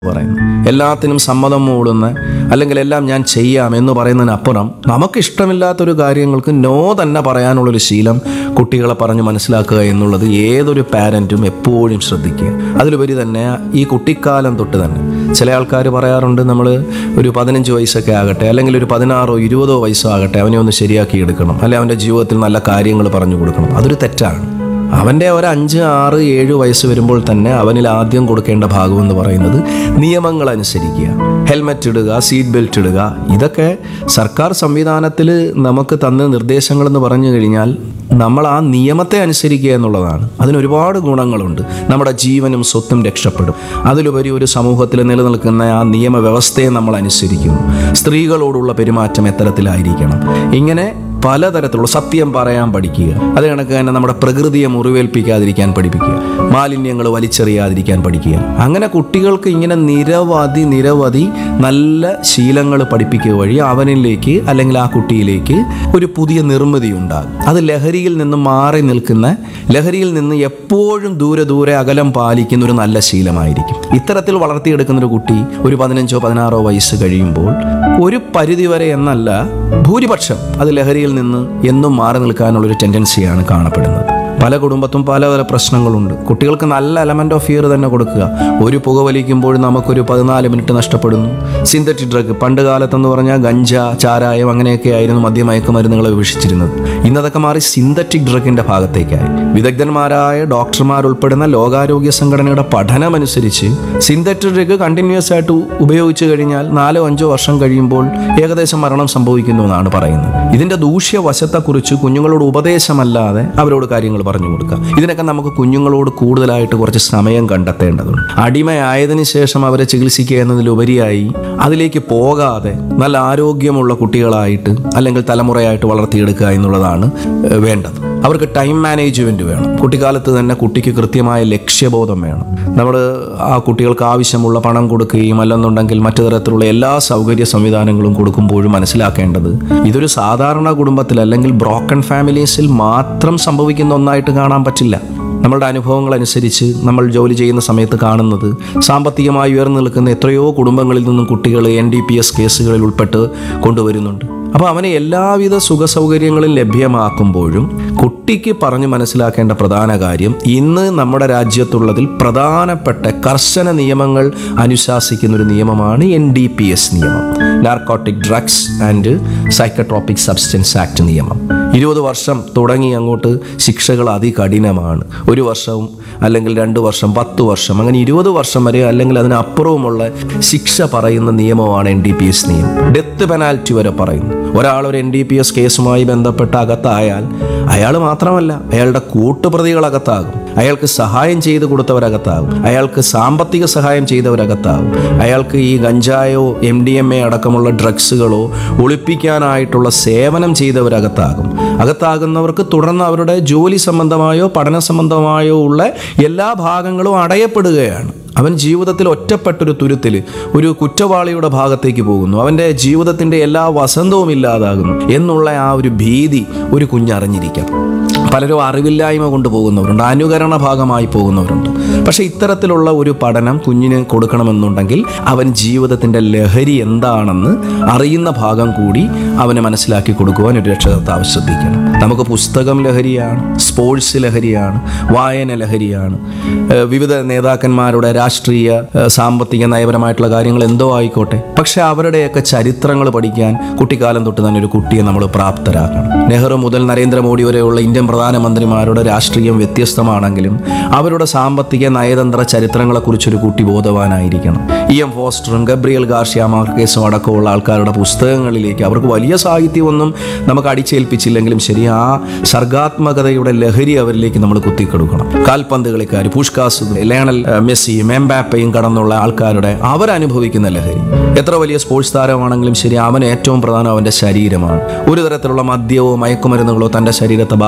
പറയുന്നത് എല്ലാത്തിനും സമ്മതം മൂടുന്ന അല്ലെങ്കിൽ എല്ലാം ഞാൻ ചെയ്യാം എന്ന് പറയുന്നതിനപ്പുറം നമുക്ക് ഇഷ്ടമില്ലാത്തൊരു കാര്യങ്ങൾക്ക് നോ തന്നെ പറയാനുള്ളൊരു ശീലം കുട്ടികളെ പറഞ്ഞ് മനസ്സിലാക്കുക എന്നുള്ളത് ഏതൊരു പാരൻറ്റും എപ്പോഴും ശ്രദ്ധിക്കുക അതിലുപരി തന്നെ ഈ കുട്ടിക്കാലം തൊട്ട് തന്നെ ചില ആൾക്കാർ പറയാറുണ്ട് നമ്മൾ ഒരു പതിനഞ്ച് വയസ്സൊക്കെ ആകട്ടെ അല്ലെങ്കിൽ ഒരു പതിനാറോ ഇരുപതോ വയസ്സോ ആകട്ടെ അവനെ ഒന്ന് ശരിയാക്കി എടുക്കണം അല്ലെ അവൻ്റെ ജീവിതത്തിൽ നല്ല കാര്യങ്ങൾ പറഞ്ഞു കൊടുക്കണം അതൊരു തെറ്റാണ് അവൻ്റെ ഒരു അഞ്ച് ആറ് ഏഴ് വയസ്സ് വരുമ്പോൾ തന്നെ അവനിൽ ആദ്യം കൊടുക്കേണ്ട ഭാഗം എന്ന് പറയുന്നത് നിയമങ്ങൾ അനുസരിക്കുക ഹെൽമറ്റ് ഇടുക സീറ്റ് ബെൽറ്റ് ഇടുക ഇതൊക്കെ സർക്കാർ സംവിധാനത്തിൽ നമുക്ക് തന്ന നിർദ്ദേശങ്ങളെന്ന് പറഞ്ഞു കഴിഞ്ഞാൽ നമ്മൾ ആ നിയമത്തെ അനുസരിക്കുക എന്നുള്ളതാണ് അതിന് ഒരുപാട് ഗുണങ്ങളുണ്ട് നമ്മുടെ ജീവനും സ്വത്തും രക്ഷപ്പെടും അതിലുപരി ഒരു സമൂഹത്തിൽ നിലനിൽക്കുന്ന ആ നിയമവ്യവസ്ഥയെ നമ്മൾ അനുസരിക്കുന്നു സ്ത്രീകളോടുള്ള പെരുമാറ്റം എത്തരത്തിലായിരിക്കണം ഇങ്ങനെ പലതരത്തിലുള്ള സത്യം പറയാൻ പഠിക്കുക അത് കണക്ക് തന്നെ നമ്മുടെ പ്രകൃതിയെ മുറിവേൽപ്പിക്കാതിരിക്കാൻ പഠിപ്പിക്കുക മാലിന്യങ്ങൾ വലിച്ചെറിയാതിരിക്കാൻ പഠിക്കുക അങ്ങനെ കുട്ടികൾക്ക് ഇങ്ങനെ നിരവധി നിരവധി നല്ല ശീലങ്ങൾ പഠിപ്പിക്കുക വഴി അവനിലേക്ക് അല്ലെങ്കിൽ ആ കുട്ടിയിലേക്ക് ഒരു പുതിയ നിർമ്മിതി ഉണ്ടാകും അത് ലഹരിയിൽ നിന്ന് മാറി നിൽക്കുന്ന ലഹരിയിൽ നിന്ന് എപ്പോഴും ദൂരെ ദൂരെ അകലം പാലിക്കുന്ന ഒരു നല്ല ശീലമായിരിക്കും ഇത്തരത്തിൽ വളർത്തിയെടുക്കുന്ന ഒരു കുട്ടി ഒരു പതിനഞ്ചോ പതിനാറോ വയസ്സ് കഴിയുമ്പോൾ ഒരു പരിധിവരെ എന്നല്ല ഭൂരിപക്ഷം അത് ലഹരിയിൽ നിന്ന് എന്നും മാറി നിൽക്കാനുള്ളൊരു ടെൻഡൻസിയാണ് കാണപ്പെടുന്നത് പല കുടുംബത്തും പല പല പ്രശ്നങ്ങളുണ്ട് കുട്ടികൾക്ക് നല്ല എലമെന്റ് ഓഫ് ഫിയർ തന്നെ കൊടുക്കുക ഒരു പുക വലിക്കുമ്പോൾ നമുക്കൊരു പതിനാല് മിനിറ്റ് നഷ്ടപ്പെടുന്നു സിന്തറ്റിക് ഡ്രഗ് പണ്ട് കാലത്തെന്ന് പറഞ്ഞാൽ ഗഞ്ച ചാരായം അങ്ങനെയൊക്കെ ആയിരുന്നു മദ്യമയക്കുമരുന്നുകൾ വീക്ഷിച്ചിരുന്നത് ഇന്നതൊക്കെ മാറി സിന്തറ്റിക് ഡ്രഗിന്റെ ഭാഗത്തേക്കായി വിദഗ്ധന്മാരായ ഡോക്ടർമാരുൾപ്പെടുന്ന ലോകാരോഗ്യ സംഘടനയുടെ പഠനമനുസരിച്ച് സിന്തറ്റിക് ഡ്രഗ് കണ്ടിന്യൂസ് ആയിട്ട് ഉപയോഗിച്ചു കഴിഞ്ഞാൽ നാലോ അഞ്ചോ വർഷം കഴിയുമ്പോൾ ഏകദേശം മരണം സംഭവിക്കുന്നു എന്നാണ് പറയുന്നത് ഇതിന്റെ ദൂഷ്യവശത്തെക്കുറിച്ച് കുഞ്ഞുങ്ങളോട് ഉപദേശമല്ലാതെ അവരോട് കാര്യങ്ങൾ പറഞ്ഞു കൊടുക്കുക ഇതിനൊക്കെ നമുക്ക് കുഞ്ഞുങ്ങളോട് കൂടുതലായിട്ട് കുറച്ച് സമയം കണ്ടെത്തേണ്ടതുണ്ട് അടിമയായതിനു ശേഷം അവരെ ചികിത്സിക്കുക എന്നതിലുപരിയായി അതിലേക്ക് പോകാതെ നല്ല ആരോഗ്യമുള്ള കുട്ടികളായിട്ട് അല്ലെങ്കിൽ തലമുറയായിട്ട് വളർത്തിയെടുക്കുക എന്നുള്ളതാണ് ഏഹ്, വേണ്ടത് അവർക്ക് ടൈം മാനേജ്മെന്റ് വേണം കുട്ടിക്കാലത്ത് തന്നെ കുട്ടിക്ക് കൃത്യമായ ലക്ഷ്യബോധം വേണം നമ്മൾ ആ കുട്ടികൾക്ക് ആവശ്യമുള്ള പണം കൊടുക്കുകയും അല്ലെന്നുണ്ടെങ്കിൽ മറ്റു തരത്തിലുള്ള എല്ലാ സൗകര്യ സംവിധാനങ്ങളും കൊടുക്കുമ്പോഴും മനസ്സിലാക്കേണ്ടത് ഇതൊരു സാധാരണ കുടുംബത്തിൽ അല്ലെങ്കിൽ ബ്രോക്കൺ ഫാമിലീസിൽ മാത്രം സംഭവിക്കുന്ന ഒന്നായിട്ട് കാണാൻ പറ്റില്ല നമ്മളുടെ അനുഭവങ്ങൾ അനുസരിച്ച് നമ്മൾ ജോലി ചെയ്യുന്ന സമയത്ത് കാണുന്നത് സാമ്പത്തികമായി ഉയർന്നു നിൽക്കുന്ന എത്രയോ കുടുംബങ്ങളിൽ നിന്നും കുട്ടികൾ എൻ ഡി പി എസ് കേസുകളിൽ ഉൾപ്പെട്ട് കൊണ്ടുവരുന്നുണ്ട് അപ്പോൾ അവന് എല്ലാവിധ സുഖ സൗകര്യങ്ങളും ലഭ്യമാക്കുമ്പോഴും കുട്ടിക്ക് പറഞ്ഞു മനസ്സിലാക്കേണ്ട പ്രധാന കാര്യം ഇന്ന് നമ്മുടെ രാജ്യത്തുള്ളതിൽ പ്രധാനപ്പെട്ട കർശന നിയമങ്ങൾ അനുശാസിക്കുന്ന ഒരു നിയമമാണ് എൻ ഡി പി എസ് നിയമം narcotic drugs and psychotropic substance act നിയമം ഇരുപത് വർഷം തുടങ്ങി അങ്ങോട്ട് ശിക്ഷകൾ അതികഠിനമാണ് ഒരു വർഷവും അല്ലെങ്കിൽ രണ്ട് വർഷം പത്ത് വർഷം അങ്ങനെ ഇരുപത് വർഷം വരെ അല്ലെങ്കിൽ അതിനപ്പുറവുമുള്ള ശിക്ഷ പറയുന്ന നിയമമാണ് എൻ ഡി പി എസ് നിയമം ഡെത്ത് പെനാൽറ്റി വരെ പറയുന്നു ഒരാൾ ഒരു എൻ ഡി പി എസ് കേസുമായി ബന്ധപ്പെട്ട് അകത്തായാൽ അയാൾ മാത്രമല്ല അയാളുടെ കൂട്ടുപ്രതികൾ അകത്താകും അയാൾക്ക് സഹായം ചെയ്ത് കൊടുത്തവരകത്താകും അയാൾക്ക് സാമ്പത്തിക സഹായം ചെയ്തവരകത്താകും അയാൾക്ക് ഈ ഗഞ്ചായോ എം ഡി എം എ അടക്കമുള്ള ഡ്രഗ്സുകളോ ഒളിപ്പിക്കാനായിട്ടുള്ള സേവനം ചെയ്തവരകത്താകും അകത്താകുന്നവർക്ക് തുടർന്ന് അവരുടെ ജോലി സംബന്ധമായോ പഠന സംബന്ധമായോ ഉള്ള എല്ലാ ഭാഗങ്ങളും അടയപ്പെടുകയാണ് അവൻ ജീവിതത്തിൽ ഒറ്റപ്പെട്ടൊരു തുരുത്തിൽ ഒരു കുറ്റവാളിയുടെ ഭാഗത്തേക്ക് പോകുന്നു അവൻ്റെ ജീവിതത്തിൻ്റെ എല്ലാ വസന്തവും ഇല്ലാതാകുന്നു എന്നുള്ള ആ ഒരു ഭീതി ഒരു കുഞ്ഞറിഞ്ഞിരിക്കണം പലരും അറിവില്ലായ്മ കൊണ്ട് പോകുന്നവരുണ്ട് അനുകരണ ഭാഗമായി പോകുന്നവരുണ്ട് പക്ഷേ ഇത്തരത്തിലുള്ള ഒരു പഠനം കുഞ്ഞിന് കൊടുക്കണമെന്നുണ്ടെങ്കിൽ അവൻ ജീവിതത്തിൻ്റെ ലഹരി എന്താണെന്ന് അറിയുന്ന ഭാഗം കൂടി അവന് മനസ്സിലാക്കി കൊടുക്കുവാൻ ഒരു രക്ഷകർത്താവ് ശ്രദ്ധിക്കണം നമുക്ക് പുസ്തകം ലഹരിയാണ് സ്പോർട്സ് ലഹരിയാണ് വായന ലഹരിയാണ് ഏഹ് വിവിധ നേതാക്കന്മാരുടെ രാഷ്ട്രീയ ഏഹ് സാമ്പത്തിക നയപരമായിട്ടുള്ള കാര്യങ്ങൾ എന്തോ ആയിക്കോട്ടെ പക്ഷെ അവരുടെയൊക്കെ ചരിത്രങ്ങൾ പഠിക്കാൻ കുട്ടിക്കാലം തൊട്ട് തന്നെ ഒരു കുട്ടിയെ നമ്മൾ പ്രാപ്തരാക്കണം നെഹ്റു മുതൽ നരേന്ദ്രമോദി വരെയുള്ള ഇന്ത്യൻ പ്രധാനമന്ത്രിമാരുടെ രാഷ്ട്രീയം വ്യത്യസ്തമാണെങ്കിലും അവരുടെ സാമ്പത്തിക നയതന്ത്ര ചരിത്രങ്ങളെക്കുറിച്ചൊരു കുട്ടി ബോധവാനായിരിക്കണം ഇ എം ഫോസ്റ്ററും ഗബ്രിയൽ ഗാർഷ്യ മാർക്കേസും അടക്കമുള്ള ആൾക്കാരുടെ പുസ്തകങ്ങളിലേക്ക് അവർക്ക് വലിയ സാഹിത്യമൊന്നും നമുക്ക് അടിച്ചേൽപ്പിച്ചില്ലെങ്കിലും ശരി ആ സർഗാത്മകതയുടെ ലഹരി അവരിലേക്ക് നമ്മൾ കുത്തിക്കൊടുക്കണം കാൽപന്ത് കളിക്കാർ പുഷ്കാസ് ലയണൽ ഏഹ്, മെസ്സിയും എംബാപ്പയും കടന്നുള്ള ആൾക്കാരുടെ അവരനുഭവിക്കുന്ന ലഹരി എത്ര വലിയ സ്പോർട്സ് താരമാണെങ്കിലും ശരി അവന് ഏറ്റവും പ്രധാനം അവൻ്റെ ശരീരമാണ് ഒരു തരത്തിലുള്ള മദ്യമോ മയക്കുമരുന്നുകളോ തൻ്റെ ശരീരത്തെ ബാധിക്കാൻ പാടില്ല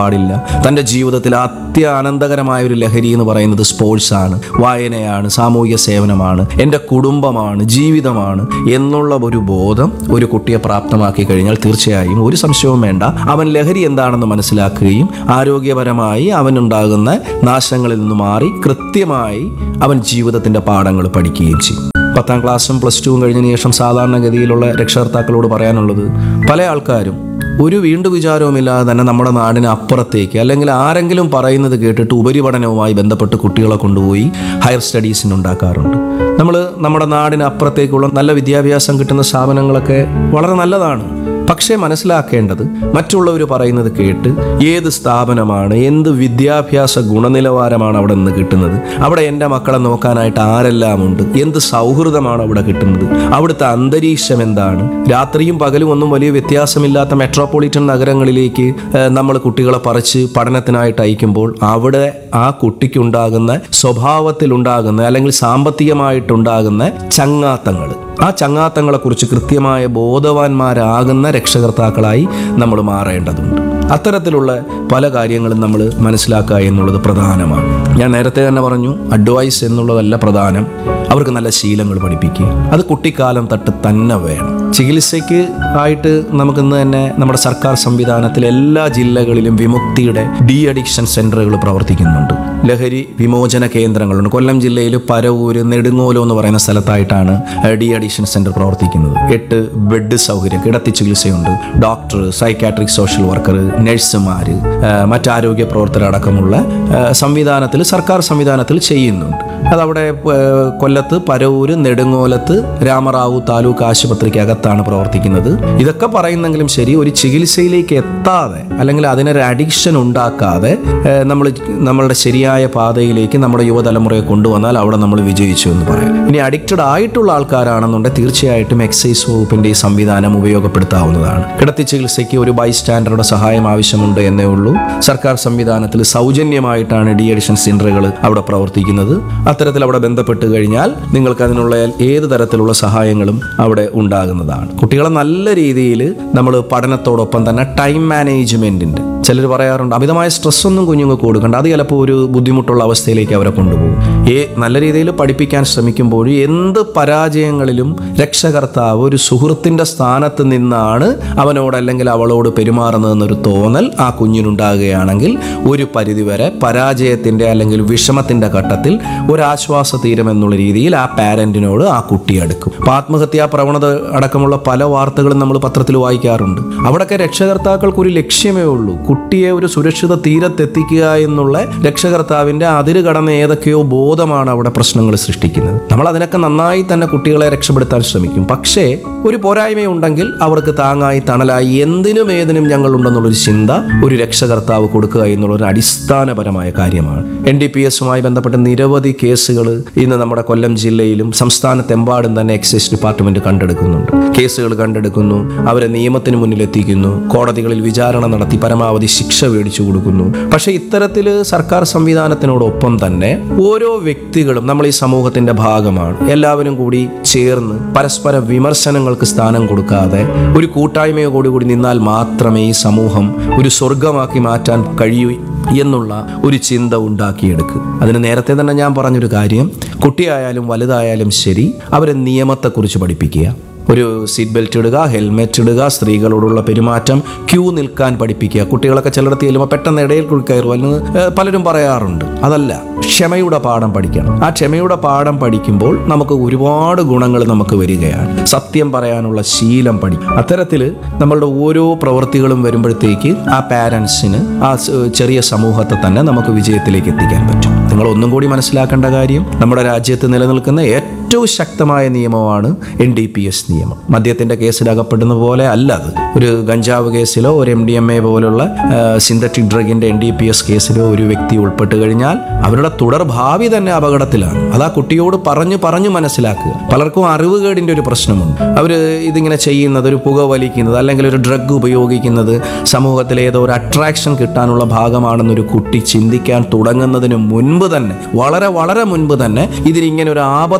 പാടില്ല തൻ്റെ ജീവിതത്തിൽ അത്യാനന്ദകരമായ ഒരു ലഹരി എന്ന് പറയുന്നത് സ്പോർട്സ് ആണ് വായനയാണ് സാമൂഹിക സേവനമാണ് എൻ്റെ കുടുംബമാണ് ജീവിതമാണ് എന്നുള്ള ഒരു ബോധം ഒരു കുട്ടിയെ പ്രാപ്തമാക്കി കഴിഞ്ഞാൽ തീർച്ചയായും ഒരു സംശയവും വേണ്ട അവൻ ലഹരി എന്താണെന്ന് മനസ്സിലാക്കുകയും ആരോഗ്യപരമായി അവനുണ്ടാകുന്ന നാശങ്ങളിൽ നിന്ന് മാറി കൃത്യമായി അവൻ ജീവിതത്തിൻ്റെ പാഠങ്ങൾ പഠിക്കുകയും ചെയ്യും പത്താം ക്ലാസ്സും പ്ലസ് ടുവും കഴിഞ്ഞതിന് ശേഷം സാധാരണഗതിയിലുള്ള രക്ഷകർത്താക്കളോട് പറയാനുള്ളത് പല ആൾക്കാരും ഒരു വീണ്ടു വിചാരവുമില്ലാതെ തന്നെ നമ്മുടെ നാടിന് അപ്പുറത്തേക്ക് അല്ലെങ്കിൽ ആരെങ്കിലും പറയുന്നത് കേട്ടിട്ട് ഉപരിപഠനവുമായി ബന്ധപ്പെട്ട് കുട്ടികളെ കൊണ്ടുപോയി ഹയർ സ്റ്റഡീസിന് ഉണ്ടാക്കാറുണ്ട് നമ്മൾ നമ്മുടെ നാടിന് അപ്പുറത്തേക്കുള്ള നല്ല വിദ്യാഭ്യാസം കിട്ടുന്ന സ്ഥാപനങ്ങളൊക്കെ വളരെ നല്ലതാണ് പക്ഷേ മനസ്സിലാക്കേണ്ടത് മറ്റുള്ളവർ പറയുന്നത് കേട്ട് ഏത് സ്ഥാപനമാണ് എന്ത് വിദ്യാഭ്യാസ ഗുണനിലവാരമാണ് അവിടെ നിന്ന് കിട്ടുന്നത് അവിടെ എൻ്റെ മക്കളെ നോക്കാനായിട്ട് ആരെല്ലാം ഉണ്ട് എന്ത് സൗഹൃദമാണ് അവിടെ കിട്ടുന്നത് അവിടുത്തെ അന്തരീക്ഷം എന്താണ് രാത്രിയും പകലും ഒന്നും വലിയ വ്യത്യാസമില്ലാത്ത മെട്രോപൊളിറ്റൻ നഗരങ്ങളിലേക്ക് നമ്മൾ കുട്ടികളെ പറിച്ച് പഠനത്തിനായിട്ട് അയക്കുമ്പോൾ അവിടെ ആ കുട്ടിക്കുണ്ടാകുന്ന സ്വഭാവത്തിലുണ്ടാകുന്ന അല്ലെങ്കിൽ സാമ്പത്തികമായിട്ടുണ്ടാകുന്ന ചങ്ങാത്തങ്ങൾ ആ ചങ്ങാത്തങ്ങളെക്കുറിച്ച് കൃത്യമായ ബോധവാന്മാരാകുന്ന രക്ഷകർത്താക്കളായി നമ്മൾ മാറേണ്ടതുണ്ട് അത്തരത്തിലുള്ള പല കാര്യങ്ങളും നമ്മൾ മനസ്സിലാക്കുക എന്നുള്ളത് പ്രധാനമാണ് ഞാൻ നേരത്തെ തന്നെ പറഞ്ഞു അഡ്വൈസ് എന്നുള്ളതല്ല പ്രധാനം അവർക്ക് നല്ല ശീലങ്ങൾ പഠിപ്പിക്കുക അത് കുട്ടിക്കാലം തൊട്ട് തന്നെ വേണം ചികിത്സയ്ക്ക് ആയിട്ട് നമുക്കിന്ന് തന്നെ നമ്മുടെ സർക്കാർ സംവിധാനത്തിൽ എല്ലാ ജില്ലകളിലും വിമുക്തിയുടെ ഡി അഡിക്ഷൻ സെന്ററുകൾ പ്രവർത്തിക്കുന്നുണ്ട് ലഹരി വിമോചന കേന്ദ്രങ്ങളുണ്ട് കൊല്ലം ജില്ലയിൽ പരവൂര് നെടുങ്ങോലോ എന്ന് പറയുന്ന സ്ഥലത്തായിട്ടാണ് ഡി അഡിക്ഷൻ സെന്റർ പ്രവർത്തിക്കുന്നത് എട്ട് ബെഡ് സൗകര്യം കിടത്തി ചികിത്സയുണ്ട് ഡോക്ടർ സൈക്കാട്രിക് സോഷ്യൽ വർക്കർ നഴ്സുമാർ മറ്റാരോഗ്യ പ്രവർത്തകരടക്കമുള്ള സംവിധാനത്തിൽ സർക്കാർ സംവിധാനത്തിൽ ചെയ്യുന്നുണ്ട് അതവിടെ ഏഹ്, കൊല്ലത്ത് പരവൂര് നെടുങ്ങോലത്ത് രാമറാവു താലൂക്ക് ആശുപത്രിക്കകത്താണ് പ്രവർത്തിക്കുന്നത് ഇതൊക്കെ പറയുന്നെങ്കിലും ശരി ഒരു ചികിത്സയിലേക്ക് എത്താതെ അല്ലെങ്കിൽ അതിനൊരു അഡിക്ഷൻ ഉണ്ടാക്കാതെ നമ്മൾ നമ്മളുടെ ശരിയായ പാതയിലേക്ക് നമ്മുടെ യുവതലമുറയെ കൊണ്ടുവന്നാൽ അവിടെ നമ്മൾ വിജയിച്ചു എന്ന് പറയാം ഇനി അഡിക്റ്റഡ് ആയിട്ടുള്ള ആൾക്കാരാണെന്നുണ്ടെങ്കിൽ തീർച്ചയായിട്ടും എക്സൈസ് വകുപ്പിന്റെ ഈ സംവിധാനം ഉപയോഗപ്പെടുത്താവുന്നതാണ് കിടത്തി ചികിത്സയ്ക്ക് ഒരു ബൈസ്റ്റാൻഡറുടെ സഹായം ആവശ്യമുണ്ട് എന്നേ ഉള്ളൂ സർക്കാർ സംവിധാനത്തിൽ സൗജന്യമായിട്ടാണ് ഡി അഡിഷൻ സെന്ററുകൾ അവിടെ പ്രവർത്തിക്കുന്നത് അത്തരത്തിൽ അവിടെ ബന്ധപ്പെട്ട് കഴിഞ്ഞാൽ നിങ്ങൾക്ക് അതിനുള്ള ഏത് തരത്തിലുള്ള സഹായങ്ങളും അവിടെ ഉണ്ടാകുന്നതാണ് കുട്ടികളെ നല്ല രീതിയിൽ നമ്മൾ പഠനത്തോടൊപ്പം തന്നെ ടൈം മാനേജ്മെന്റിന്റെ ചിലർ പറയാറുണ്ട് അമിതമായ സ്ട്രെസ് ഒന്നും കുഞ്ഞുങ്ങൾക്ക് കൊടുക്കണ്ട അത് ചിലപ്പോൾ ഒരു ബുദ്ധിമുട്ടുള്ള അവസ്ഥയിലേക്ക് അവരെ കൊണ്ടുപോകും ഏ നല്ല രീതിയിൽ പഠിപ്പിക്കാൻ ശ്രമിക്കുമ്പോൾ എന്ത് പരാജയങ്ങളിലും രക്ഷകർത്താവ് ഒരു സുഹൃത്തിന്റെ സ്ഥാനത്ത് നിന്നാണ് അവനോട് അല്ലെങ്കിൽ അവളോട് പെരുമാറുന്നതെന്നൊരു തോന്നൽ ആ കുഞ്ഞിനുണ്ടാകുകയാണെങ്കിൽ ഒരു പരിധിവരെ പരാജയത്തിന്റെ അല്ലെങ്കിൽ വിഷമത്തിന്റെ ഘട്ടത്തിൽ ഒരാശ്വാസ തീരം എന്നുള്ള രീതിയിൽ ആ പാരന്റിനോട് ആ കുട്ടി അടുക്കും അപ്പൊ ആത്മഹത്യാ പ്രവണത അടക്കമുള്ള പല വാർത്തകളും നമ്മൾ പത്രത്തിൽ വായിക്കാറുണ്ട് അവിടെയൊക്കെ രക്ഷകർത്താക്കൾക്ക് ഒരു ലക്ഷ്യമേ ഉള്ളൂ കുട്ടിയെ ഒരു സുരക്ഷിത തീരത്തെത്തിക്കുക എന്നുള്ള രക്ഷകർത്താവിന്റെ അതിര് കടന്ന ഏതൊക്കെയോ ബോധമാണ് അവിടെ പ്രശ്നങ്ങൾ സൃഷ്ടിക്കുന്നത് നമ്മൾ അതിനൊക്കെ നന്നായി തന്നെ കുട്ടികളെ രക്ഷപ്പെടുത്താൻ ശ്രമിക്കും പക്ഷേ ഒരു പോരായ്മയുണ്ടെങ്കിൽ അവർക്ക് താങ്ങായി തണലായി എന്തിനും ഏതിനും ഞങ്ങളുണ്ടെന്നുള്ളൊരു ചിന്ത ഒരു രക്ഷകർത്താവ് കൊടുക്കുക എന്നുള്ള ഒരു അടിസ്ഥാനപരമായ കാര്യമാണ് എൻ ഡി പി എസുമായി ബന്ധപ്പെട്ട നിരവധി കേസുകൾ ഇന്ന് നമ്മുടെ കൊല്ലം ജില്ലയിലും സംസ്ഥാനത്തെമ്പാടും തന്നെ എക്സൈസ് ഡിപ്പാർട്ട്മെന്റ് കണ്ടെടുക്കുന്നുണ്ട് കേസുകൾ കണ്ടെടുക്കുന്നു അവരെ നിയമത്തിന് മുന്നിൽ എത്തിക്കുന്നു കോടതികളിൽ വിചാരണ നടത്തി പരമാവധി ശിക്ഷ മേടിച്ചു കൊടുക്കുന്നു പക്ഷേ ഇത്തരത്തിൽ സർക്കാർ സംവിധാനത്തിനോടൊപ്പം തന്നെ ഓരോ വ്യക്തികളും നമ്മൾ ഈ സമൂഹത്തിന്റെ ഭാഗമാണ് എല്ലാവരും കൂടി ചേർന്ന് പരസ്പര വിമർശനങ്ങൾക്ക് സ്ഥാനം കൊടുക്കാതെ ഒരു കൂട്ടായ്മയോ കൂടി കൂടി നിന്നാൽ മാത്രമേ ഈ സമൂഹം ഒരു സ്വർഗമാക്കി മാറ്റാൻ കഴിയൂ എന്നുള്ള ഒരു ചിന്ത ഉണ്ടാക്കിയെടുക്കുക അതിന് നേരത്തെ തന്നെ ഞാൻ പറഞ്ഞൊരു കാര്യം കുട്ടിയായാലും വലുതായാലും ശരി അവരെ നിയമത്തെക്കുറിച്ച് പഠിപ്പിക്കുക ഒരു സീറ്റ് ബെൽറ്റ് ഇടുക ഹെൽമെറ്റ് ഇടുക സ്ത്രീകളോടുള്ള പെരുമാറ്റം ക്യൂ നിൽക്കാൻ പഠിപ്പിക്കുക കുട്ടികളൊക്കെ ചിലയിടത്ത് ചെല്ലുമ്പോൾ പെട്ടെന്ന് ഇടയിൽ കൂടി കയറുമെന്ന് ഏഹ്, പലരും പറയാറുണ്ട് അതല്ല ക്ഷമയുടെ പാഠം പഠിക്കണം ആ ക്ഷമയുടെ പാഠം പഠിക്കുമ്പോൾ നമുക്ക് ഒരുപാട് ഗുണങ്ങൾ നമുക്ക് വരികയാണ് സത്യം പറയാനുള്ള ശീലം പഠിക്കും അത്തരത്തിൽ നമ്മളുടെ ഓരോ പ്രവൃത്തികളും വരുമ്പോഴത്തേക്ക് ആ പാരൻസിന് ആ സ് ചെറിയ സമൂഹത്തെ തന്നെ നമുക്ക് വിജയത്തിലേക്ക് എത്തിക്കാൻ പറ്റും നിങ്ങൾ ഒന്നും കൂടി മനസ്സിലാക്കേണ്ട കാര്യം നമ്മുടെ രാജ്യത്ത് നിലനിൽക്കുന്ന ഏറ്റവും ശക്തമായ നിയമമാണ് എൻ ഡി പി എസ് നിയമം മദ്യത്തിന്റെ കേസിൽ അകപ്പെടുന്ന പോലെ അല്ല അത് ഒരു ഗഞ്ചാവ് കേസിലോ ഒരു എം ഡി എം എ പോലുള്ള സിന്തറ്റിക് ഡ്രഗിന്റെ എൻ ഡി പി എസ് കേസിലോ ഒരു വ്യക്തി ഉൾപ്പെട്ട് കഴിഞ്ഞാൽ അവരുടെ തുടർ ഭാവി തന്നെ അപകടത്തിലാണ് അത് ആ കുട്ടിയോട് പറഞ്ഞു പറഞ്ഞു മനസ്സിലാക്കുക പലർക്കും അറിവുകേടിന്റെ ഒരു പ്രശ്നമുണ്ട് അവർ ഇതിങ്ങനെ ചെയ്യുന്നത് ഒരു പുക വലിക്കുന്നത് അല്ലെങ്കിൽ ഒരു ഡ്രഗ് ഉപയോഗിക്കുന്നത് സമൂഹത്തിൽ ഏതോ ഒരു അട്രാക്ഷൻ കിട്ടാനുള്ള ഭാഗമാണെന്നൊരു കുട്ടി ചിന്തിക്കാൻ തുടങ്ങുന്നതിന് മുൻപ് തന്നെ വളരെ വളരെ മുൻപ് തന്നെ ഇതിനിങ്ങനെ ഒരു ആപത്തിന്റെ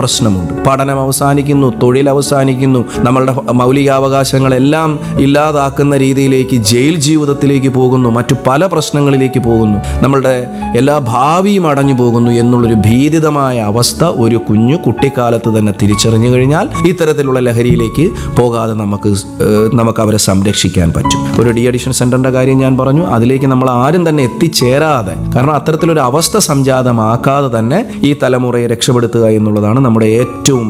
പ്രശ്നമുണ്ട് പഠനം അവസാനിക്കുന്നു തൊഴിൽ അവസാനിക്കുന്നു നമ്മളുടെ മൗലികാവകാശങ്ങളെല്ലാം ഇല്ലാതാക്കുന്ന രീതിയിലേക്ക് ജയിൽ ജീവിതത്തിലേക്ക് പോകുന്നു മറ്റു പല പ്രശ്നങ്ങളിലേക്ക് പോകുന്നു നമ്മളുടെ എല്ലാ ഭാവിയും അടഞ്ഞു പോകുന്നു എന്നുള്ളൊരു ഭീതിതമായ അവസ്ഥ ഒരു കുഞ്ഞു കുട്ടിക്കാലത്ത് തന്നെ തിരിച്ചറിഞ്ഞു കഴിഞ്ഞാൽ ഇത്തരത്തിലുള്ള ലഹരിയിലേക്ക് പോകാതെ നമുക്ക് ഏഹ്, നമുക്ക് അവരെ സംരക്ഷിക്കാൻ പറ്റും ഒരു ഡി അഡിഷൻ സെന്ററിന്റെ കാര്യം ഞാൻ പറഞ്ഞു അതിലേക്ക് നമ്മൾ ആരും തന്നെ എത്തിച്ചേരാതെ കാരണം അത്തരത്തിലൊരു അവസ്ഥ സംജാതമാക്കാതെ തന്നെ ഈ തലമുറയെ രക്ഷപ്പെടുത്തുക എന്നുള്ളതാണ് നമ്മുടെ ഏറ്റവും